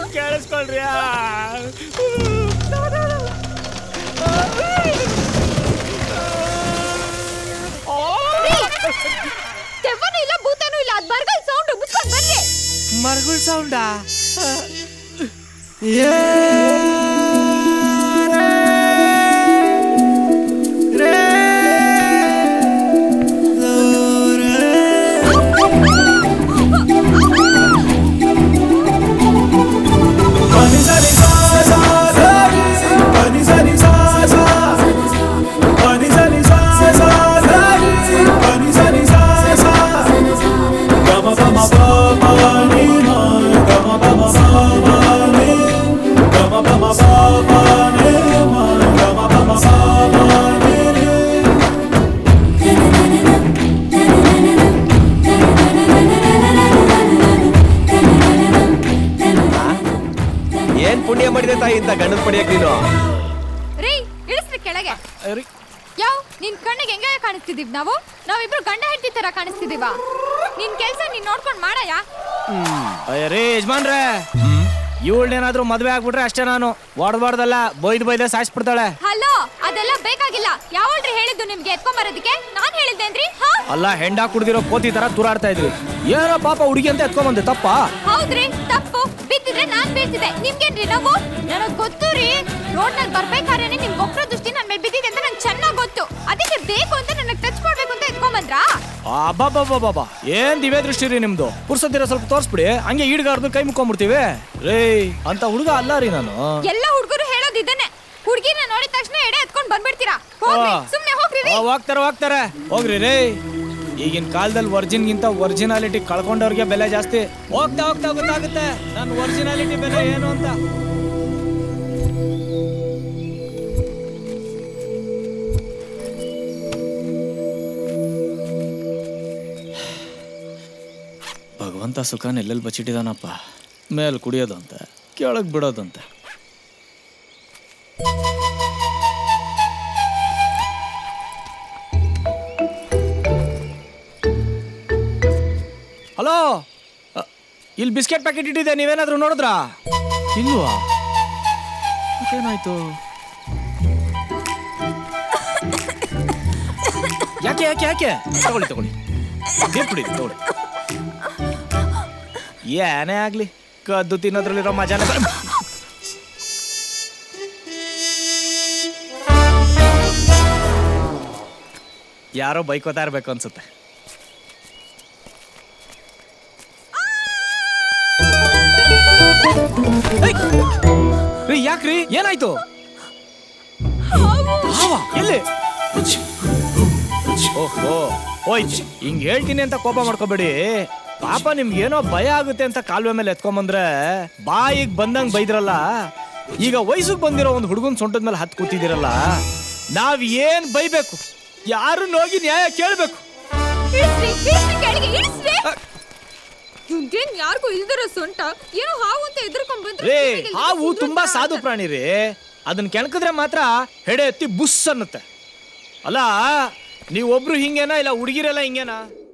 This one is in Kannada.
ಕೇಳಿಸ್ಕೊಳ್ರಿ ದೆವ್ವನೂ ಇಲ್ಲ ಭೂತನೂ ಇಲ್ಲ ಅದ್ ಬರ್ಗಲ್ ಸೌಂಡ್ ಮುಚ್ಕೊಂಡ್ ಬರ್ರಿ ಮರ್ಗುಳ್ ಸೌಂಡಾ ಏನ್ ಪುಣ್ಯ ಮಾಡಿದೆ ತಾಯಿ ಇಂತ ಗಂಡನ್ ಪಡಿಯಕ್ ನೀನು ರೀ ಇಳಿಸ್ರಿ ಕೆಳಗೆ ಯಾವ ನಿನ್ ಕಣ್ಣಿಗೆ ಹೆಂಗ ಕಾಣಿಸ್ತಿದೀವಿ ನಾವು ನಾವಿಬ್ರು ಗಂಡ ಹೆಂಡತಿ ತರ ಕಾಣಿಸ್ತಿದೀವ ನಿನ್ ಕೆಲ್ಸ ನೀನ್ ನೋಡ್ಕೊಂಡ್ ಮಾಡಯ್ಯ ಅಯ್ಯ ರೀ ಯಜಮಾನ್ರೆ ಇವಳನ್ನೇನಾದ್ರೂ ಮದ್ವೆ ಆಗ್ಬಿಟ್ರೆ ಅಷ್ಟೇ ನಾನು ಹೊಡ್ಬಾರ್ದಲ್ಲ ಬೈದ್ ಬೈದ ಸಾಯಿಸ್ಬಿಡ್ತಾಳೆ ಹಲೋ ಅದೆಲ್ಲ ಬೇಕಾಗಿಲ್ಲ ಯಾವಳ್ರಿ ಹೇಳಿದ್ದು ನಿಮ್ಗೆ ಎತ್ಕೊಂಬರೋದಕ್ಕೆ ನಾನ್ ಹೇಳಿದ್ದೇನ್ರಿ ಹಾ ಅಲ್ಲ ಹೆಂಡ ಕುಡ್ದಿರೋ ಕೋತಿ ತರ ತೂರಾಡ್ತಾ ಇದ್ವಿ ಏನೋ ಪಾಪ ಹುಡುಗಿ ಅಂತ ಎತ್ಕೊಂಬಂದೆ ತಪ್ಪ ಹೌದ್ರಿ ತಪ್ಪು ಬಿದ್ದಿದ್ರೆ ನಾನ್ ಬೀಳ್ತಿದ್ದೆ ನಿಮ್ಗೇನ್ರಿ ನಾವು ನನಗ್ ಗೊತ್ತು ರೀ ರೋಡ್ನಲ್ಲಿ ಬರ್ಬೇಕಾದ್ರೆ ನಿಮ್ ಒಬ್ರ ದೃಷ್ಟಿ ನನ್ ಮೇಲೆ ಬಿದ್ದಿದೆ ಅಂತ ನಂಗೆ ಚೆನ್ನಾಗ್ ಗೊತ್ತು ಅದಕ್ಕೆ ಬೇಕು ಅಂತ ನನಗ್ ಟಚ್ ಮಾಡ್ಬೇಕು ಅಂತ ಎತ್ಕೊಂಬಂದ್ರಾ ಬಾಬಾ ಏನ್ ದಿವ್ಯ ದೃಷ್ಟಿ ರೀ ನಿಮ್ದು ಪುರ್ಸತ್ತಿರ ಸ್ವಲ್ಪ ತೋರ್ಸ್ಬಿಡಿ ಹಂಗೆ ಈಡ್ಗಾರ್ದು ಕೈ ಮುಕ್ಕೊಂಡ್ಬಿಡ್ತೀವಿ ರೇ ಅಂತ ಹುಡುಗ ಅಲ್ಲ ರೀ ನಾನು ಎಲ್ಲ ಹುಡುಗರು ಹೇಳೋದು ಇದನ್ನೇ ಹುಡುಗಿನ ನೋಡಿದ ತಕ್ಷಣ ಎಡೆ ಎತ್ಕೊಂಡ್ ಬಂದ್ಬಿಡ್ತೀರಾ ಹೋಗ್ರಿ ಆ. ಸುಮ್ನೆ ಹೋಗ್ರಿ ರೀ. ಆ, ಹೋಗ್ತಾರೆ ಹೋಗ್ತಾರೆ ಹೋಗ್ರಿ ರೇ ಈಗಿನ ಕಾಲದಲ್ಲಿ ವರ್ಜಿನ್ಗಿಂತ ಒರಿಜಿನಾಲಿಟಿ ಕಳ್ಕೊಂಡವ್ರಿಗೆ ಬೆಲೆ ಜಾಸ್ತಿ ಹೋಗ್ತಾ ಹೋಗ್ತಾ ಗೊತ್ತಾಗುತ್ತೆ ನನ್ನ ಒರಿಜಿನಾಲಿಟಿ ಬೆಲೆ ಏನು ಅಂತ ಭಗವಂತ ಸುಖನ ಎಲ್ಲೆಲ್ಲಿ ಬಚ್ಚಿಟ್ಟಿದಾನಪ್ಪ ಮೇಲ್ ಕುಡಿಯೋದಂತೆ ಕೆಳಗ್ ಬಿಡೋದಂತೆ ಹಲೋ ಅ, ಇಲ್ಲಿ ಬಿಸ್ಕೆಟ್ ಪ್ಯಾಕೆಟ್ ಇಟ್ಟಿದೆ ನೀವೇನಾದ್ರೂ ನೋಡಿದ್ರಾ ಇಲ್ವಾ ಮತ್ತೇನಾಯ್ತು ಯಾಕೆ ಯಾಕೆ ಯಾಕೆ ತಗೊಳ್ಳಿ ತಗೊಳ್ಳಿ ನೀರ್ ಕುಡಿ ತಗೊಳ್ಳಿ ಏನೇ ಆಗ್ಲಿ ಕದ್ದು ತಿನ್ನೋದ್ರಲ್ಲಿರೋ ಮಜಾನೇ ಬೇರೆ. ಯಾರೋ ಬೈಕೋತಾ ಇರ್ಬೇಕು ಅನ್ಸುತ್ತೆ ಏಯ್! ರೀ ಯಾಕ್ರಿ ಏನಾಯ್ತು ಹಾವ, ಎಲ್ಲಿ ಓಹೋ ಹೋಯ್ತು ಹಿಂಗ್ ಹೇಳ್ತೀನಿ ಅಂತ ಕೋಪ ಮಾಡ್ಕೋಬೇಡಿ ಪಾಪ ನಿಮ್ಗೆ ಏನೋ ಭಯ ಆಗುತ್ತೆ ಅಂತ ಕಾಲುವೆ ಮೇಲೆ ಎತ್ಕೊಂಬಂದ್ರೆ ಬಾಯಿಗ್ ಬಂದಂಗ್ ಬೈದ್ರಲ್ಲ ಈಗ ವಯಸ್ಸಿಗೆ ಬಂದಿರೋ ಒಂದು ಹುಡುಗನ್ ಸೊಂಟದ ಮೇಲೆ ಹತ್ ಕೂತಿದಿರಲ್ಲ ನಾವ್ ಏನ್ ಬೈಬೇಕು ಯಾರು ಹೋಗಿ ನ್ಯಾಯ ಕೇಳ್ಬೇಕು ಇಳಿಸ್ರಿ ಇಳಿಸ್ರಿ ಕೆಳಗೆ ಇಳಿಸ್ರಿ ಇವ್ನ್ಗೇನ್ ಯಾರಿಗೂ ಇಲ್ದಿರೋ ಸೊಂಟ ಏನೋ ಹಾವು ಅಂತ ಎದುರ್ಕೊಂಡ್ ಬಂದ್ರೆ ರೇ ಕಿವಿಗೆ ಇಲ್ದಿರೋ ಹಾವು ಸುಳ್ಳು ತುಂಬಾ ಅಂತ ಸಾಧು ಆಡ್ತಾರೆ. ಪ್ರಾಣಿ ರೀ ಅದನ್ನ ಕೆಣಕಿದ್ರೆ ಮಾತ್ರ ಹೆಡೆ ಎತ್ತಿ ಬುಸ್ ಅನ್ನುತ್ತೆ ಅಲ್ಲ ನೀವೊಬ್ರು ಹಿಂಗೇನಾ ಇಲ್ಲ ಹುಡುಗಿರೆಲ್ಲ ಹಿಂಗೇನಾ